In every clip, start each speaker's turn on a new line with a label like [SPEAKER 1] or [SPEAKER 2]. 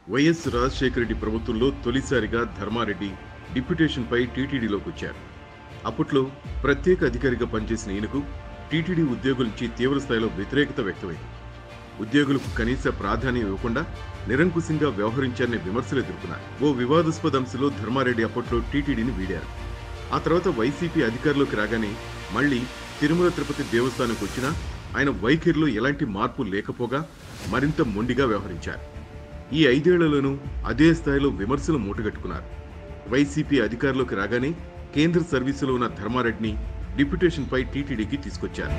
[SPEAKER 1] YS Rajasekhara Reddy ప్రభుత్వంలో తొలిసారిగా ధర్మారెడ్డి డిప్యుటేషన్పై టీటీడీలోకి వచ్చారు అప్పట్లో ప్రత్యేక అధికారిగా పనిచేసిన ఈయనకు టీటీడీ ఉద్యోగుల నుంచి తీవ్ర స్థాయిలో వ్యతిరేకత వ్యక్తమైంది ఉద్యోగులకు కనీస ప్రాధాన్యం ఇవ్వకుండా నిరంకుశంగా వ్యవహరించారనే విమర్శలు ఎదుర్కొన్నారు ఓ వివాదాస్పద అంశంలో ధర్మారెడ్డి అప్పట్లో టీటీడీని వీడారు ఆ తర్వాత వైసీపీ అధికారంలోకి రాగానే మళ్లీ తిరుమల తిరుపతి దేవస్థానంకి వచ్చినా ఆయన వైఖరిలో ఎలాంటి మార్పు లేకపోగా మరింత మొండిగా వ్యవహరించారు ఈ ఐదేళ్లలోనూ అదే స్థాయిలో విమర్శలు మూటగట్టుకున్నారు వైసీపీ అధికారంలోకి రాగానే కేంద్ర సర్వీసులో ఉన్న ధర్మారెడ్డిని డిప్యుటేషన్పై టీటీడీకి తీసుకొచ్చారు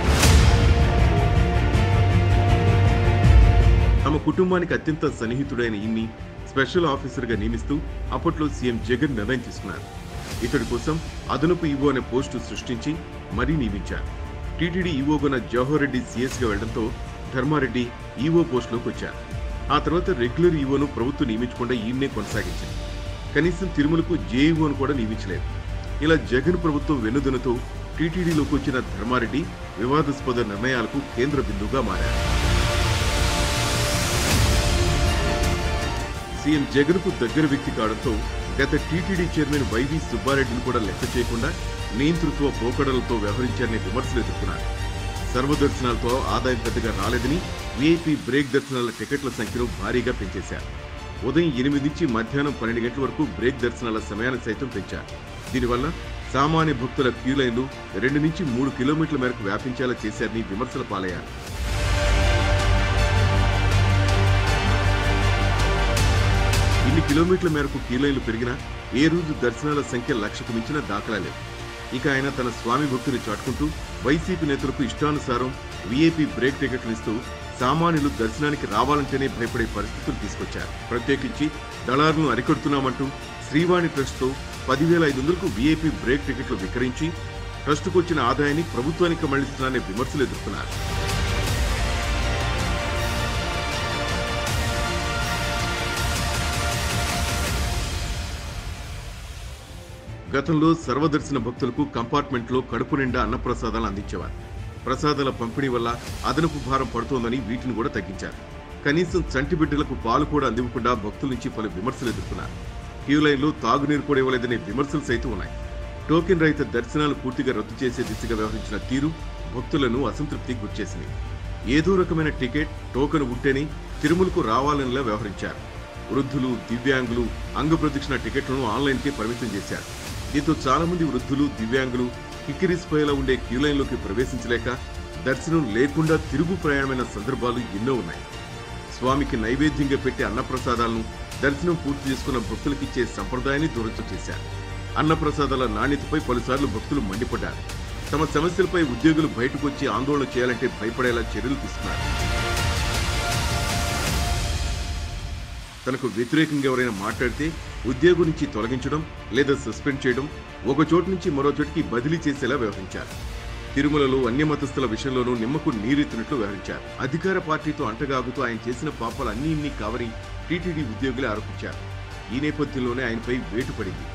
[SPEAKER 1] తమ కుటుంబానికి అత్యంత సన్నిహితుడైన ఇన్ని స్పెషల్ ఆఫీసర్గా నియమిస్తూ అప్పట్లో సీఎం జగన్ నిర్ణయం తీసుకున్నారు ఇతడి కోసం అదనపు ఈవో అనే పోస్టు సృష్టించి మరీ నియమించారు టీటీడీ ఈవోగా జవహర్ రెడ్డి సీఎస్గా వెళ్లడంతో ధర్మారెడ్డి ఈవో పోస్టులోకి వచ్చారు ఆ తర్వాత రెగ్యులర్ ఈవోను ప్రభుత్వం నియమించకుండా ఈయన్నే కొనసాగించింది కనీసం తిరుమలకు జేఈఓను కూడా నియమించలేదు ఇలా జగన్ ప్రభుత్వం వెన్నుదనుతో టీటీడీలోకి వచ్చిన ధర్మారెడ్డి వివాదాస్పద నిర్ణయాలకు కేంద్ర బిందువుగా మారారు సీఎం జగన్ కు దగ్గర వ్యక్తి కావడంతో గత టీటీడీ చైర్మన్ వైవి సుబ్బారెడ్డిని కూడా లెక్క చేయకుండా నియంతృత్వ పోకడలతో వ్యవహరించారనే విమర్శలు ఎదుర్కొన్నారు సర్వదర్శనాలతో ఆదాయం పెద్దగా రాలేదని వీఐపీ బ్రేక్ దర్శనాల టికెట్ల సంఖ్యను భారీగా పెంచేశారు ఉదయం ఎనిమిది నుంచి మధ్యాహ్నం పన్నెండు గంటల వరకు బ్రేక్ దర్శనాల సమయాన్ని సైతం పెంచారు దీనివల్ల సామాన్య భక్తుల క్యూ లైన్లు రెండు నుంచి మూడు కిలోమీటర్ల మేరకు వ్యాపించేలా చేశారని విమర్శల పాలయ్యారు ఇన్ని కిలోమీటర్ల మేరకు క్యూ లైన్లు పెరిగినా ఏ రోజు దర్శనాల సంఖ్య లక్షకు మించిన దాఖలా లేవు ఇక ఆయన తన స్వామి భక్తుని చాటుకుంటూ వైసీపీ నేతలకు ఇష్టానుసారం వీఐపీ బ్రేక్ టికెట్లు ఇస్తూ సామాన్యులు దర్శనానికి రావాలంటేనే భయపడే పరిస్థితులు తీసుకొచ్చారు ప్రత్యేకించి దళారులను అరికడుతున్నామంటూ శ్రీవాణి ట్రస్ట్తో పదివేల ఐదు వందలకు వీఐపీ బ్రేక్ టికెట్లు విక్రయించి ట్రస్టుకు వచ్చిన ఆదాయాన్ని ప్రభుత్వానికి మళ్లిస్తున్నారనే విమర్శలు ఎదుర్కొన్నారు గతంలో సర్వదర్శన భక్తులకు కంపార్ట్మెంట్లో కడుపు నిండా అన్నప్రసాదాలు అందించేవారు ప్రసాదాల పంపిణీ వల్ల అదనపు భారం పడుతోందని వీటిని కూడా తగ్గించారు కనీసం చంటి బిడ్డలకు పాలు కూడా అందివ్వకుండా భక్తుల నుంచి పలు విమర్శలు ఎదుర్కొన్నారు క్యూ లైన్లో తాగునీరు కూడా ఇవ్వలేదనే విమర్శలు సైతం ఉన్నాయి టోకెన్ రహిత దర్శనాలు పూర్తిగా రద్దు చేసే దిశగా వ్యవహరించిన తీరు భక్తులను అసంతృప్తికి గురిచేసింది ఏదో రకమైన టికెట్ టోకెన్ ఉంటేనే తిరుమలకు రావాలనిలా వ్యవహరించారు వృద్ధులు దివ్యాంగులు అంగప్రదక్షిణ టికెట్లను ఆన్లైన్కే పరిమితం చేశారు దీంతో చాలా మంది వృద్ధులు దివ్యాంగులు కిక్కిరిసిపోయేలా ఉండే క్యూ లైన్లోకి ప్రవేశించలేక దర్శనం లేకుండా తిరుగు ప్రయాణమైన సందర్భాలు ఎన్నో ఉన్నాయి స్వామికి నైవేద్యంగా పెట్టే అన్నప్రసాదాలను దర్శనం పూర్తి చేసుకున్న భక్తులకిచ్చే సంప్రదాయాన్ని దూరం చేశారు అన్నప్రసాదాల నాణ్యతపై పలుసార్లు భక్తులు మండిపడ్డారు తమ సమస్యలపై ఉద్యోగులు బయటకు వచ్చి ఆందోళన చేయాలంటే భయపడేలా చర్యలు తీసుకున్నారు తనకు వ్యతిరేకంగా ఎవరైనా మాట్లాడితే ఉద్యోగం నుంచి తొలగించడం లేదా సస్పెండ్ చేయడం ఒక చోటు నుంచి మరో చోటికి బదిలీ చేసేలా వ్యవహరించారు తిరుమలలో అన్యమతస్థుల విషయంలోనూ నిమ్మకు నీరెత్తినట్లు వ్యవహరించారు అధికార పార్టీతో అంటగాగుతూ ఆయన చేసిన పాపాలు అన్ని ఇన్ని కావని టీటీడీ ఉద్యోగులే ఆరోపించారు ఈ నేపథ్యంలోనే ఆయనపై వేటు పడింది